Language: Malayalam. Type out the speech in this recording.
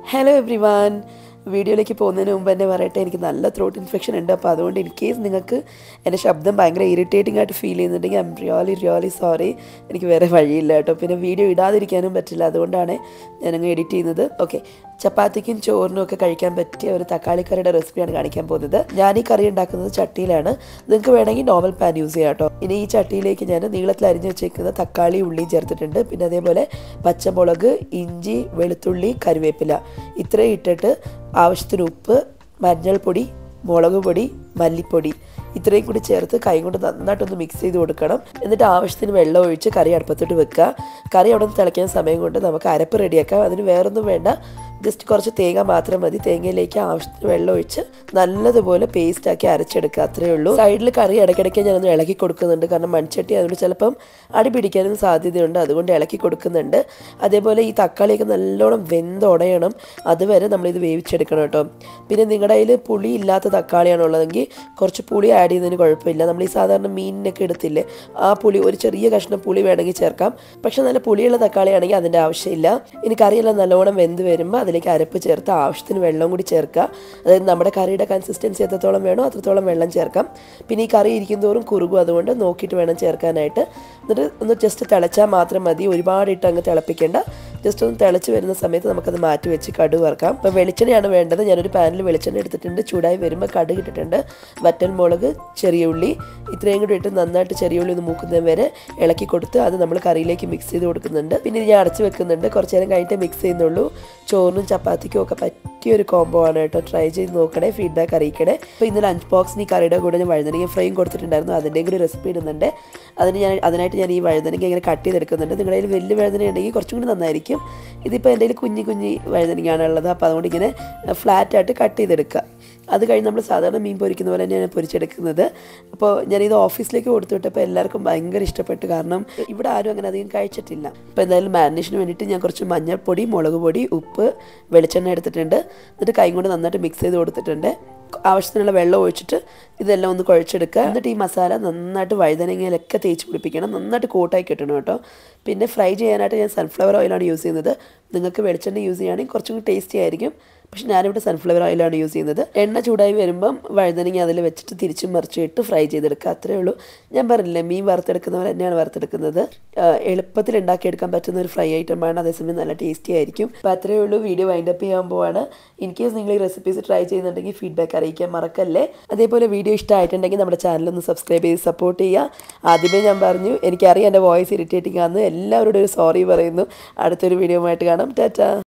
ഹലോ എവ്രി വൺ വീഡിയോയിലേക്ക് പോകുന്നതിന് മുമ്പ് തന്നെ പറയട്ടെ എനിക്ക് നല്ല ത്രോട്ട് ഇൻഫെക്ഷൻ ഉണ്ട് അപ്പോൾ അതുകൊണ്ട് ഇൻ കേസ് നിങ്ങൾക്ക് എൻ്റെ ശബ്ദം ഭയങ്കര ഇറിറ്റേറ്റിംഗ് ആയിട്ട് ഫീൽ ചെയ്യുന്നുണ്ടെങ്കിൽ I'm really really sorry എനിക്ക് വേറെ വഴിയില്ല കേട്ടോ പിന്നെ വീഡിയോ ഇടാതിരിക്കാനും പറ്റില്ല അതുകൊണ്ടാണ് ഞാനങ്ങ് എഡിറ്റ് ചെയ്യുന്നത് ഓക്കെ ചപ്പാത്തിക്കും ചോറിനും ഒക്കെ കഴിക്കാൻ പറ്റിയ ഒരു തക്കാളിക്കറിയുടെ റെസിപ്പിയാണ് കാണിക്കാൻ പോകുന്നത് ഞാൻ ഈ കറി ഉണ്ടാക്കുന്നത് ചട്ടിയിലാണ് നിങ്ങൾക്ക് വേണമെങ്കിൽ നോർമൽ പാൻ യൂസ് ചെയ്യാം കേട്ടോ ഇനി ഈ ചട്ടിയിലേക്ക് ഞാൻ നീളത്തിൽ അരിഞ്ഞ് വെച്ചേക്കുന്ന തക്കാളി ഉള്ളിയും ചേർത്തിട്ടുണ്ട് പിന്നെ അതേപോലെ പച്ചമുളക് ഇഞ്ചി വെളുത്തുള്ളി കറിവേപ്പില ഇത്രയും ഇട്ടിട്ട് ആവശ്യത്തിന് ഉപ്പ് മഞ്ഞൾപ്പൊടി മുളക് പൊടി മല്ലിപ്പൊടി ഇത്രയും കൂടി ചേർത്ത് കൈ കൊണ്ട് നന്നായിട്ടൊന്ന് മിക്സ് ചെയ്ത് കൊടുക്കണം എന്നിട്ട് ആവശ്യത്തിന് വെള്ളം ഒഴിച്ച് കറി അടുപ്പത്തോട്ട് വെക്കുക കറി അവിടെ നിന്ന് തിളയ്ക്കുന്ന സമയം കൊണ്ട് നമുക്ക് അരപ്പ് റെഡിയാക്കാം അതിന് വേറൊന്നും വേണ്ട ജസ്റ്റ് കുറച്ച് തേങ്ങ മാത്രം മതി തേങ്ങയിലേക്ക് ആവശ്യത്തിന് വെള്ളം ഒഴിച്ച് നല്ലതുപോലെ പേസ്റ്റ് ആക്കി അരച്ചെടുക്കുക അത്രയേ ഉള്ളൂ സൈഡിൽ കറി ഇടയ്ക്കിടയ്ക്ക് ഞാനൊന്ന് ഇളക്കി കൊടുക്കുന്നുണ്ട് കാരണം മൺചട്ടി അതുകൊണ്ട് ചിലപ്പം അടി പിടിക്കാനും സാധ്യതയുണ്ട് അതുകൊണ്ട് ഇളക്കി കൊടുക്കുന്നുണ്ട് അതേപോലെ ഈ തക്കാളിയൊക്കെ നല്ലോണം വെന്തുടയണം അതുവരെ നമ്മളിത് വേവിച്ചെടുക്കണം കേട്ടോ പിന്നെ നിങ്ങളുടെ കയ്യിൽ പുളി ഇല്ലാത്ത തക്കാളിയാണ് ഉള്ളതെങ്കിൽ കുറച്ച് പുളി ആഡ് ചെയ്യുന്നതിന് കുഴപ്പമില്ല നമ്മൾ ഈ സാധാരണ മീനിനൊക്കെ എടുത്തില്ലേ ആ പുളി ഒരു ചെറിയ കഷ്ണം പുളി വേണമെങ്കിൽ ചേർക്കാം പക്ഷെ നല്ല പുളിയുള്ള തക്കാളിയാണെങ്കിൽ അതിൻ്റെ ആവശ്യമില്ല ഇനി കറിയെല്ലാം നല്ലോണം വെന്ത് വരുമ്പോൾ അതിലേക്ക് അരപ്പ് ചേർത്ത് ആവശ്യത്തിന് വെള്ളം കൂടി ചേർക്കുക അതായത് നമ്മുടെ കറിയുടെ കൺസിസ്റ്റൻസി എത്രത്തോളം വേണോ അത്രത്തോളം വെള്ളം ചേർക്കാം പിന്നെ ഈ കറി ഇരിക്കുന്തോറും കുറുകും അതുകൊണ്ട് നോക്കിയിട്ട് വേണം ചേർക്കാനായിട്ട് എന്നിട്ട് ഒന്ന് ജസ്റ്റ് തിളച്ചാൽ മാത്രം മതി ഒരുപാട് ഇട്ട് അങ്ങ് തിളപ്പിക്കേണ്ട ജസ്റ്റ് ഒന്ന് തിളച്ച് വരുന്ന സമയത്ത് നമുക്കത് മാറ്റി വെച്ച് കടുക് വറക്കാം അപ്പോൾ വെളിച്ചെണ്ണയാണ് വേണ്ടത് ഞാനൊരു പാനിൽ വെളിച്ചെണ്ണ എടുത്തിട്ടുണ്ട് ചൂടായി വരുമ്പോൾ കടുക് ഇട്ടിട്ടുണ്ട് വറ്റൽ മുളക് ചെറിയ ഉള്ളി ഇത്രയും കൂടി ഇട്ട് നന്നായിട്ട് ചെറിയ ഉള്ളി ഒന്ന് മൂക്കുന്നത് വരെ ഇളക്കി കൊടുത്ത് അത് നമ്മൾ കറിയിലേക്ക് മിക്സ് ചെയ്ത് കൊടുക്കുന്നുണ്ട് പിന്നെ ഇത് ഞാൻ അടച്ച് വെക്കുന്നുണ്ട് കുറച്ച് നേരം കഴിഞ്ഞിട്ട് മിക്സ് ചെയ്യുന്നുള്ളൂ ചോറിനും ചപ്പാത്തിക്കും ഒക്കെ പറ്റിയ ഒരു കോംബോ ആണ് കേട്ടോ ട്രൈ ചെയ്ത് നോക്കണേ ഫീഡ്ബാക്ക് അറിയിക്കണേ അപ്പോൾ ഇന്ന് ലഞ്ച് ബോക്സിന് ഈ കറിയുടെ കൂടെ ഞാൻ വഴുതനങ്ങ ഫ്രൈയും കൊടുത്തിട്ടുണ്ടായിരുന്നു അതിൻ്റെയും കൂടി റെസിപ്പി ഇടുന്നുണ്ട് അതിന് ഞാൻ അതിനായിട്ട് ഞാൻ ഈ വഴുതനങ്ങ ഇങ്ങനെ കട്ട് ചെയ്തെടുക്കുന്നുണ്ട് നിങ്ങളുടെ കയ്യിൽ വലിയ വഴുതന ഉണ്ടെങ്കിൽ കുറച്ചും കൂടി നന്നായിരിക്കും ഇതിപ്പോൾ എൻ്റെ കയ്യിൽ കുഞ്ഞി കുഞ്ഞി വഴുതനങ്ങയാണ് ഉള്ളത് അപ്പോൾ അതുകൊണ്ട് ഇങ്ങനെ ഫ്ലാറ്റായിട്ട് കട്ട് ചെയ്തെടുക്കുക അത് കഴിഞ്ഞ് നമ്മൾ സാധാരണ മീൻ പൊരിക്കുന്ന പോലെ തന്നെയാണ് പൊരിച്ചെടുക്കുന്നത് അപ്പോൾ ഞാനിത് ഓഫീസിലേക്ക് കൊടുത്തു വിട്ടപ്പോൾ എല്ലാവർക്കും ഭയങ്കര ഇഷ്ടപ്പെട്ടു കാരണം ഇവിടെ ആരും അങ്ങനെ അധികം കഴിച്ചിട്ടില്ല അപ്പോൾ എന്തായാലും മാരിനേഷന് വേണ്ടിയിട്ട് ഞാൻ കുറച്ച് മഞ്ഞൾപ്പൊടി മുളക് പൊടി ഉപ്പ് വെളിച്ചെണ്ണ എടുത്തിട്ടുണ്ട് എന്നിട്ട് കൈ കൊണ്ട് നന്നായിട്ട് മിക്സ് ചെയ്ത് കൊടുത്തിട്ടുണ്ട് ആവശ്യത്തിനുള്ള വെള്ളം ഒഴിച്ചിട്ട് ഇതെല്ലാം ഒന്ന് കുഴച്ചെടുക്കുക എന്നിട്ട് ഈ മസാല നന്നായിട്ട് വഴുതനങ്ങയിലൊക്കെ തേച്ച് പിടിപ്പിക്കണം നന്നായിട്ട് കോട്ടായി കിട്ടണം കേട്ടോ പിന്നെ ഫ്രൈ ചെയ്യാനായിട്ട് ഞാൻ സൺഫ്ലവർ ഓയിലാണ് യൂസ് ചെയ്യുന്നത് നിങ്ങൾക്ക് വെളിച്ചെണ്ണ യൂസ് ചെയ്യുകയാണെങ്കിൽ കുറച്ചും കൂടി ടേസ്റ്റി ആയിരിക്കും പക്ഷെ ഞാനിവിടെ സൺഫ്ലവർ ഓയിലാണ് യൂസ് ചെയ്യുന്നത് എണ്ണ ചൂടായി വരുമ്പം വഴുതനങ്ങ അതിൽ വെച്ചിട്ട് തിരിച്ചും മറിച്ചും ഇട്ട് ഫ്രൈ ചെയ്തെടുക്കുക അത്രേ ഉള്ളൂ ഞാൻ പറഞ്ഞില്ലേ മീൻ വറുത്തെടുക്കുന്നവർ തന്നെയാണ് വറുത്തെടുക്കുന്നത് എളുപ്പത്തിൽ ഉണ്ടാക്കിയെടുക്കാൻ പറ്റുന്ന ഒരു ഫ്രൈ ഐറ്റമാണ് അതേസമയം നല്ല ടേസ്റ്റി ആയിരിക്കും അപ്പോൾ അത്രേ ഉള്ളൂ വീഡിയോ വൈൻഡപ്പ് ചെയ്യാൻ പോവാണ് ഇൻ കേസ് നിങ്ങൾ ഈ റെസിപ്പീസ് ട്രൈ ചെയ്യുന്നുണ്ടെങ്കിൽ ഫീഡ്ബാക്ക് അറിയിക്കാൻ മറക്കല്ലേ അതേപോലെ വീഡിയോ ഇഷ്ടമായിട്ടുണ്ടെങ്കിൽ നമ്മുടെ ചാനൽ ഒന്ന് സബ്സ്ക്രൈബ് ചെയ്ത് സപ്പോർട്ട് ചെയ്യുക ആദ്യമേ ഞാൻ പറഞ്ഞു എനിക്കറിയാം എൻ്റെ വോയിസ് ഇറിറ്റേറ്റിംഗ് ആണെന്ന് എല്ലാവരോടും ഒരു സോറി പറയുന്നു അടുത്തൊരു വീഡിയോ ആയിട്ട് കാണാം ടാറ്റാ